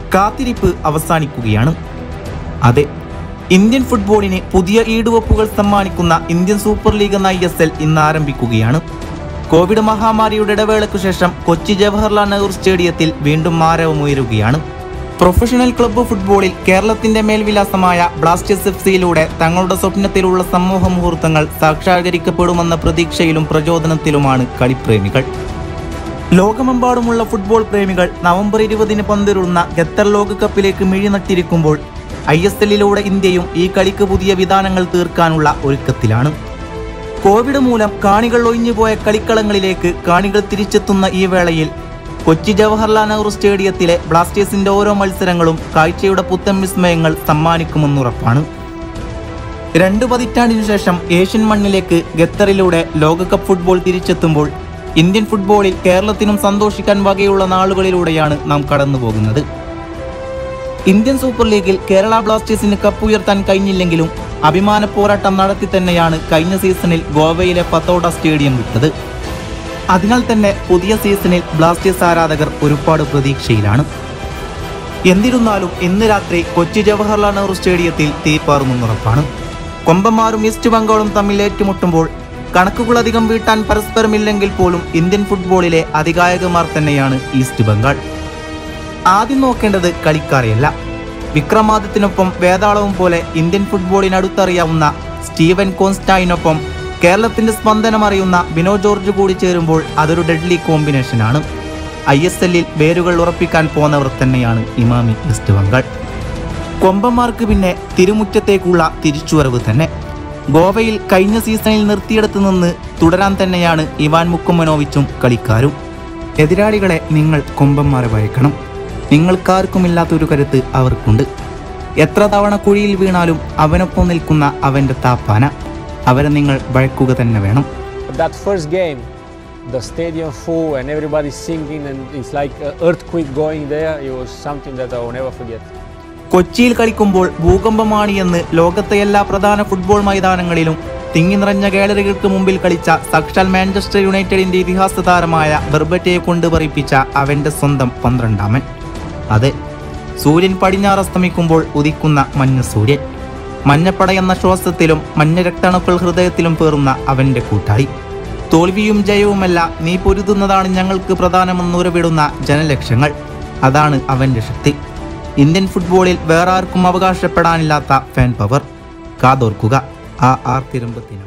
കാത്തിരിപ്പ് അവസാനിക്കുകയാണ് അതെ ഇന്ത്യൻ ഫുട്ബോളിന് പുതിയ ഈടുവപ്പുകൾ സമ്മാനിക്കുന്ന ഇന്ത്യൻ സൂപ്പർ ലീഗ് എന്ന ഐ എസ് എൽ ഇന്ന് ആരംഭിക്കുകയാണ് കോവിഡ് മഹാമാരിയുടെ ഇടവേളയ്ക്കു ശേഷം കൊച്ചി ജവഹർലാൽ നെഹ്റു സ്റ്റേഡിയത്തിൽ വീണ്ടും മാരവമുയരുകയാണ് പ്രൊഫഷണൽ ക്ലബ്ബ് ഫുട്ബോളിൽ കേരളത്തിന്റെ മേൽവിലാസമായ ബ്ലാസ്റ്റേഴ്സ് എഫ് സിയിലൂടെ തങ്ങളുടെ സ്വപ്നത്തിലുള്ള സമൂഹ മുഹൂർത്തങ്ങൾ സാക്ഷാത്കരിക്കപ്പെടുമെന്ന പ്രതീക്ഷയിലും പ്രചോദനത്തിലുമാണ് കളിപ്രേമികൾ ലോകമെമ്പാടുമുള്ള ഫുട്ബോൾ പ്രേമികൾ നവംബർ ഇരുപതിന് പന്തിരുന്ന ഖത്തർ ലോകകപ്പിലേക്ക് മിഴിനട്ടിരിക്കുമ്പോൾ ഐ എസ് എല്ലിലൂടെ ഇന്ത്യയും ഈ കളിക്ക് പുതിയ വിധാനങ്ങൾ തീർക്കാനുള്ള ഒരുക്കത്തിലാണ് കോവിഡ് മൂലം കാണികൾ ഒഴിഞ്ഞുപോയ കളിക്കളങ്ങളിലേക്ക് കാണികൾ തിരിച്ചെത്തുന്ന ഈ വേളയിൽ കൊച്ചി ജവഹർലാൽ നെഹ്റു സ്റ്റേഡിയത്തിലെ ബ്ലാസ്റ്റേഴ്സിന്റെ ഓരോ മത്സരങ്ങളും കാഴ്ചയുടെ പുത്തൻ വിസ്മയങ്ങൾ സമ്മാനിക്കുമെന്നുറപ്പാണ് രണ്ട് പതിറ്റാണ്ടിനു ശേഷം ഏഷ്യൻ മണ്ണിലേക്ക് ഖത്തറിലൂടെ ലോകകപ്പ് ഫുട്ബോൾ തിരിച്ചെത്തുമ്പോൾ ഇന്ത്യൻ ഫുട്ബോളിൽ കേരളത്തിനും സന്തോഷിക്കാൻ വകയുള്ള നാളുകളിലൂടെയാണ് നാം കടന്നുപോകുന്നത് ഇന്ത്യൻ സൂപ്പർ ലീഗിൽ കേരള ബ്ലാസ്റ്റേഴ്സിന് കപ്പ് ഉയർത്താൻ കഴിഞ്ഞില്ലെങ്കിലും അഭിമാന പോരാട്ടം നടത്തി തന്നെയാണ് കഴിഞ്ഞ സീസണിൽ ഗോവയിലെ പത്തോഡ സ്റ്റേഡിയം വിട്ടത് അതിനാൽ തന്നെ പുതിയ സീസണിൽ ബ്ലാസ്റ്റേഴ്സ് ആരാധകർ ഒരുപാട് പ്രതീക്ഷയിലാണ് എന്നിരുന്നാലും ഇന്ന് രാത്രി കൊച്ചി ജവഹർലാൽ നെഹ്റു സ്റ്റേഡിയത്തിൽ തീപ്പാറുമെന്നുറപ്പാണ് കൊമ്പന്മാരും ഈസ്റ്റ് ബംഗാളും തമ്മിൽ ഏറ്റുമുട്ടുമ്പോൾ കണക്കുകളധികം വീട്ടാൻ പരസ്പരമില്ലെങ്കിൽ പോലും ഇന്ത്യൻ ഫുട്ബോളിലെ അധികായകന്മാർ തന്നെയാണ് ഈസ്റ്റ് ബംഗാൾ ആദ്യം നോക്കേണ്ടത് കളിക്കാരെയല്ല വിക്രമാദിത്യനൊപ്പം വേതാളവും പോലെ ഇന്ത്യൻ ഫുട്ബോളിനടുത്തറിയാവുന്ന സ്റ്റീവൻ കോൺസ്റ്റായിനൊപ്പം കേരളത്തിന്റെ സ്പന്ദനം അറിയുന്ന ബിനോ ജോർജ് കൂടി ചേരുമ്പോൾ അതൊരു ഡെഡ്ലി കോമ്പിനേഷനാണ് ഐ എസ് എല്ലിൽ വേരുകൾ ഉറപ്പിക്കാൻ പോന്നവർ തന്നെയാണ് ഇമാമി ഈസ്റ്റ് ബംഗാൾ കൊമ്പന്മാർക്ക് പിന്നെ തിരുമുറ്റത്തേക്കുള്ള തിരിച്ചുവരവ് തന്നെ ഗോവയിൽ കഴിഞ്ഞ സീസണിൽ നിർത്തിയെടുത്തു നിന്ന് തുടരാൻ തന്നെയാണ് ഇവാൻ മുക്കുമനോവിച്ചും കളിക്കാരും എതിരാളികളെ നിങ്ങൾ കൊമ്പന്മാരെ ഭയക്കണം നിങ്ങൾക്കാർക്കുമില്ലാത്തൊരു കരുത്ത് അവർക്കുണ്ട് എത്ര തവണ കുഴിയിൽ വീണാലും അവനൊപ്പം നിൽക്കുന്ന അവൻ്റെ താപ്പാന അവരെ നിങ്ങൾ ഭയക്കുക തന്നെ വേണം That first game, the stadium full and everybody singing and it's like an earthquake going there. It was something that I will never forget. കൊച്ചിയിൽ കളിക്കുമ്പോൾ ഭൂകമ്പമാണ് എന്ന് ലോകത്തെ എല്ലാ പ്രധാന ഫുട്ബോൾ മൈതാനങ്ങളിലും തിങ്ങി നിറഞ്ഞ ഗാലറികൾക്ക് മുമ്പിൽ കളിച്ച സാക്ഷാൽ മാഞ്ചസ്റ്റർ യുണൈറ്റഡിന്റെ ഇതിഹാസ താരമായ ബെർബറ്റയെ കൊണ്ട് പറയിപ്പിച്ച അവന്റെ സ്വന്തം പന്ത്രണ്ടാമൻ അതെ സൂര്യൻ പടിഞ്ഞാറസ്തമിക്കുമ്പോൾ ഉദിക്കുന്ന മഞ്ഞ സൂര്യൻ മഞ്ഞപ്പടയെന്ന ശ്വാസത്തിലും മഞ്ഞ രക്തണുക്കൾ ഹൃദയത്തിലും പേറുന്ന അവന്റെ കൂട്ടായി തോൽവിയും ജയവുമല്ല നീ പൊരുതുന്നതാണ് ഞങ്ങൾക്ക് പ്രധാനമെന്നുറവിടുന്ന ജനലക്ഷ്യങ്ങൾ അതാണ് അവന്റെ ശക്തി ഇന്ത്യൻ ഫുട്ബോളിൽ വേറെ ആർക്കും അവകാശപ്പെടാനില്ലാത്ത ഫാൻ പവർ കാതോർക്കുക ആ ആർത്തിരമ്പത്തിനാണ്